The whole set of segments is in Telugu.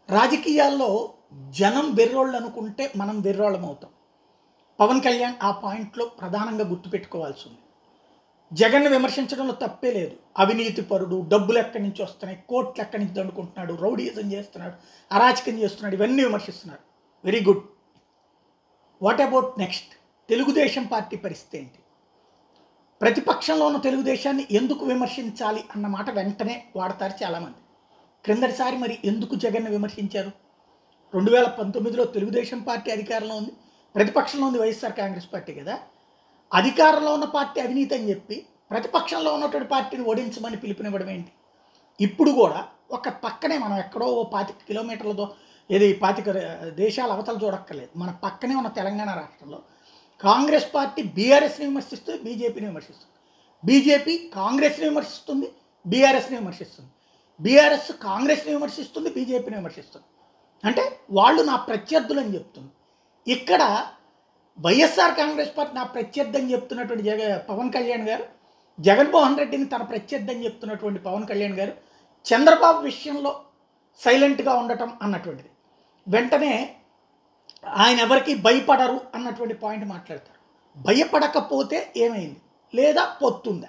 రాజకీయాల్లో జనం వెర్రోళ్ళు అనుకుంటే మనం వెర్రోళ్ళం అవుతాం పవన్ కళ్యాణ్ ఆ పాయింట్లో ప్రధానంగా గుర్తుపెట్టుకోవాల్సి ఉంది జగన్ విమర్శించడంలో తప్పే లేదు అవినీతి పరుడు డబ్బులు ఎక్కడి నుంచి వస్తున్నాయి కోట్లు ఎక్కడి నుంచి దండుకుంటున్నాడు రౌడీజం చేస్తున్నాడు అరాచకం చేస్తున్నాడు ఇవన్నీ విమర్శిస్తున్నారు very good what about next Telugu Desam party పరిస్థితి ఏంటి ప్రతిపక్షంలో ఉన్న తెలుగుదేశాన్ని ఎందుకు విమర్శించాలి అన్న మాట వెంటనే వాడతారు చాలామంది క్రిందటిసారి మరి ఎందుకు జగన్ విమర్శించారు రెండు వేల పంతొమ్మిదిలో తెలుగుదేశం పార్టీ అధికారంలో ఉంది ప్రతిపక్షంలో ఉంది వైఎస్ఆర్ కాంగ్రెస్ పార్టీ కదా అధికారంలో ఉన్న పార్టీ అవినీతి అని చెప్పి ప్రతిపక్షంలో ఉన్నటువంటి పార్టీని ఓడించమని పిలుపునివ్వడం ఏంటి ఇప్పుడు కూడా ఒక పక్కనే మనం ఎక్కడో ఓ పాతిక కిలోమీటర్ల దో ఏది పాతిక దేశాల అవతల చూడక్కర్లేదు మన పక్కనే ఉన్న తెలంగాణ రాష్ట్రంలో కాంగ్రెస్ పార్టీ బీఆర్ఎస్ని విమర్శిస్తుంది బీజేపీని విమర్శిస్తుంది బీజేపీ కాంగ్రెస్ని విమర్శిస్తుంది బీఆర్ఎస్ని విమర్శిస్తుంది బీఆర్ఎస్ కాంగ్రెస్ని విమర్శిస్తుంది బీజేపీని విమర్శిస్తుంది అంటే వాళ్ళు నా ప్రత్యర్థులు అని చెప్తుంది ఇక్కడ వైఎస్ఆర్ కాంగ్రెస్ పార్టీ నా ప్రత్యర్థి అని చెప్తున్నటువంటి జగ పవన్ కళ్యాణ్ గారు జగన్మోహన్ రెడ్డిని తన ప్రత్యర్థి అని చెప్తున్నటువంటి పవన్ కళ్యాణ్ గారు చంద్రబాబు విషయంలో సైలెంట్గా ఉండటం అన్నటువంటిది వెంటనే ఆయన ఎవరికి భయపడరు అన్నటువంటి పాయింట్ మాట్లాడతారు భయపడకపోతే ఏమైంది లేదా పొత్తుందా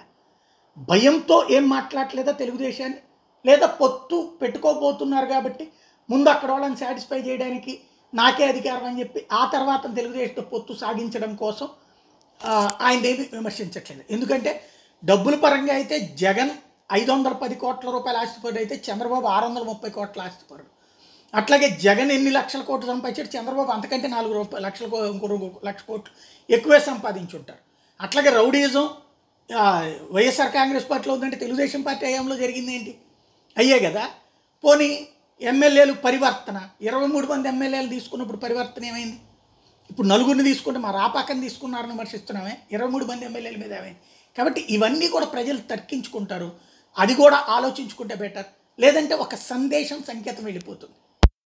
భయంతో ఏం మాట్లాడలేదా తెలుగుదేశాన్ని లేదా పొత్తు పెట్టుకోబోతున్నారు కాబట్టి ముందు అక్కడ వాళ్ళని సాటిస్ఫై చేయడానికి నాకే అధికారం అని చెప్పి ఆ తర్వాత తెలుగుదేశంతో పొత్తు సాగించడం కోసం ఆ, ఆయన ఏమి విమర్శించట్లేదు ఎందుకంటే డబ్బుల పరంగా అయితే జగన్ ఐదు వందల పది కోట్ల రూపాయల ఆస్తిపరుడు అయితే చంద్రబాబు ఆరు వందల ముప్పై కోట్ల ఆస్తిపరుడు అట్లాగే జగన్ ఎన్ని లక్షల కోట్లు సంపాదించాడు చంద్రబాబు అంతకంటే నాలుగు రూపాయలు లక్షల కో- ఇంకో రెండు లక్ష కోట్లు ఎక్కువే సంపాదించుంటారు అట్లాగే రౌడీజం ఆ, వైఎస్ఆర్ కాంగ్రెస్ పార్టీలో ఉందంటే తెలుగుదేశం పార్టీ హయాంలో జరిగింది ఏంటి అయ్యే కదా పోనీ ఎమ్మెల్యేలు పరివర్తన ఇరవై మూడు మంది ఎమ్మెల్యేలు తీసుకున్నప్పుడు పరివర్తన ఏమైంది ఇప్పుడు నలుగురిని తీసుకుంటే మా రాపాకని తీసుకున్నారని విమర్శిస్తున్నామే ఇరవై మూడు మంది ఎమ్మెల్యేల మీద ఏమైంది కాబట్టి ఇవన్నీ కూడా ప్రజలు తర్కించుకుంటారు అది కూడా ఆలోచించుకుంటే బెటర్ లేదంటే ఒక సందేశం సంకేతం వెళ్ళిపోతుంది